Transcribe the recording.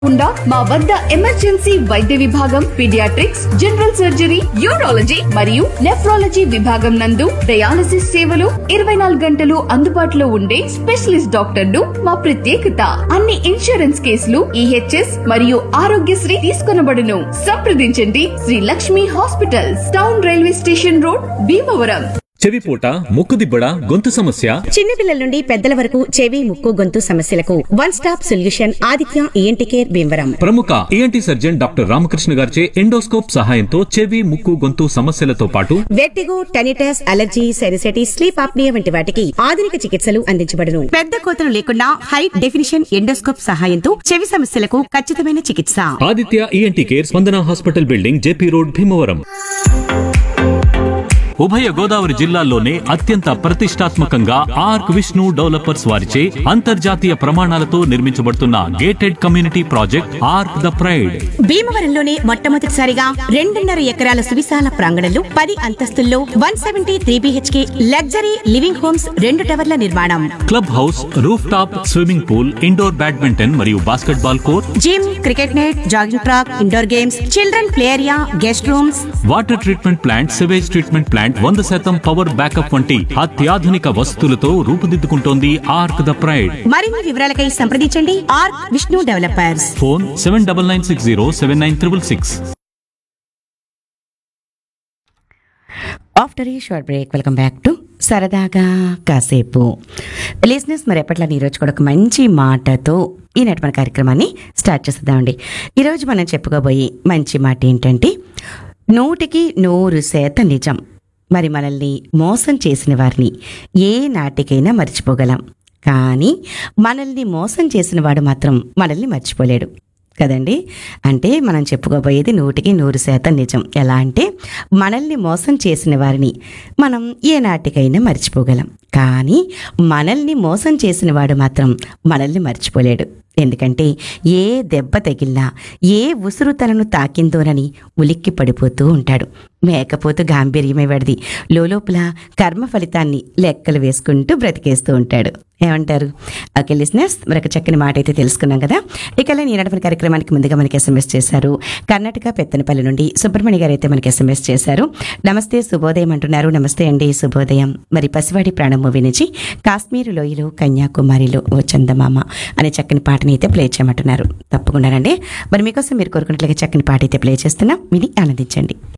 కాకుండా మా వద్ద ఎమర్జెన్సీ వైద్య విభాగం పీడియాట్రిక్స్ జనరల్ సర్జరీ యూరాలజీ మరియు నెఫ్రాలజీ విభాగం నందు డయాలసిస్ సేవలు ఇరవై నాలుగు గంటలు అందుబాటులో ఉండే స్పెషలిస్ట్ డాక్టర్లు మా ప్రత్యేకత అన్ని ఇన్సూరెన్స్ కేసులు ఈహెచ్ఎస్ మరియు ఆరోగ్యశ్రీ తీసుకొనబడును సంప్రదించండి Sri Lakshmi hospitals town railway station road Bhimavaram చెవిపోట ముక్కుదిబ్బడ గొంతు సమస్య చిన్నపిల్లల నుండి పెద్దల వరకు చెవి ముక్కు గొంతు సమస్యలకు one stop solution Aditya ENT care Bhimavaram ప్రముఖ ఈఎన్టీ సర్జన్ డాక్టర్ రామకృష్ణ గారిచే ఎండోస్కోప్ సహాయంతో చెవి ముక్కు గొంతు సమస్యలతో పాటు vertigo tinnitus allergy sinusitis sleep apnea వంటి వాటికి ఆధునిక చికిత్సలు అందించబడును పెద్ద కోతలు లేకుండా హై డెఫినిషన్ ఎండోస్కోప్ సహాయంతో చెవి సమస్యలకు ఖచ్చితమైన చికిత్స Aditya ENT care Spandana hospital building JP road Bhimavaram ఉభయ గోదావరి జిల్లాల్లోనే అత్యంత ప్రతిష్టాత్మకంగా ఆర్క్ విష్ణు డెవలపర్స్ వారిచే అంతర్జాతీయ ప్రమాణాలతో నిర్మించబడుతున్న gated community project arc the pride భీమవరంలోనే మొట్టమొదటిసారిగా రెండున్నర ఎకరాల సువిశాల ప్రాంగణంలో పది అంతస్తుల్లో one seventy three BHK luxury living homes రెండు టవర్ల నిర్మాణం club house roof top swimming pool indoor badminton మరియు basketball court gym cricket net jogging track indoor games children play area guest rooms water treatment plant sewage treatment plant వంద శాతం power backup వంటి అత్యాధునిక వసతులతో రూపుదిద్దుకుంటోంది arc the pride మరిన్ని వివరాలకై సంప్రదించండి R Vishnu developers phone seven double nine six zero seven nine triple six after the short break welcome back to సరదాగా కాసేపు లిజినెస్ మరి ఎప్పట్లా ఈరోజు కూడా ఒక మంచి మాటతో ఈనాటి మన కార్యక్రమాన్ని స్టార్ట్ చేసేద్దామండి ఈరోజు మనం చెప్పుకోబోయే మంచి మాట ఏంటంటే నూటికి నూరు శాతం నిజం మరి మనల్ని మోసం చేసిన వారిని ఏ నాటికైనా మర్చిపోగలం కానీ మనల్ని మోసం చేసిన వాడు మాత్రం మనల్ని మర్చిపోలేడు కదండి అంటే మనం చెప్పుకోబోయేది నూటికి నూరు శాతం నిజం ఎలా అంటే మనల్ని మోసం చేసిన వారిని మనం ఏ నాటికైనా మర్చిపోగలం కానీ మనల్ని మోసం చేసిన వాడు మాత్రం మనల్ని మర్చిపోలేడు ఎందుకంటే ఏ దెబ్బ తగిలినా ఏ ఉసురు తనను తాకిందోనని ఉలిక్కి పడిపోతూ ఉంటాడు మేకపోతూ గాంభీర్యమే వాడిది లోపల కర్మ ఫలితాన్ని లెక్కలు వేసుకుంటూ బ్రతికేస్తూ ఉంటాడు ఏమంటారు ఓకే లిసినర్స్ మరొక చక్కని మాట అయితే తెలుసుకున్నాం కదా ఇక ఈ నడపని కార్యక్రమానికి ముందుగా మనకి ఎస్ఎంఎస్ చేశారు కర్ణాటక పెత్తనపల్లి నుండి సుబ్రహ్మణ్య గారు అయితే మనకి ఎస్ఎంఎస్ చేశారు నమస్తే శుభోదయం అంటున్నారు నమస్తే అండి శుభోదయం మరి పసివాడి ప్రాణం మూవీ నుంచి కాశ్మీర్ లోయలో కన్యాకుమారిలో ఓ చందమామ అనే చక్కని పాటని అయితే ప్లే చేయమంటున్నారు తప్పకుండానండి మరి మీకోసం మీరు కోరుకున్నట్లుగా చక్కని పాట అయితే ప్లే చేస్తున్నాం విని ఆనందించండి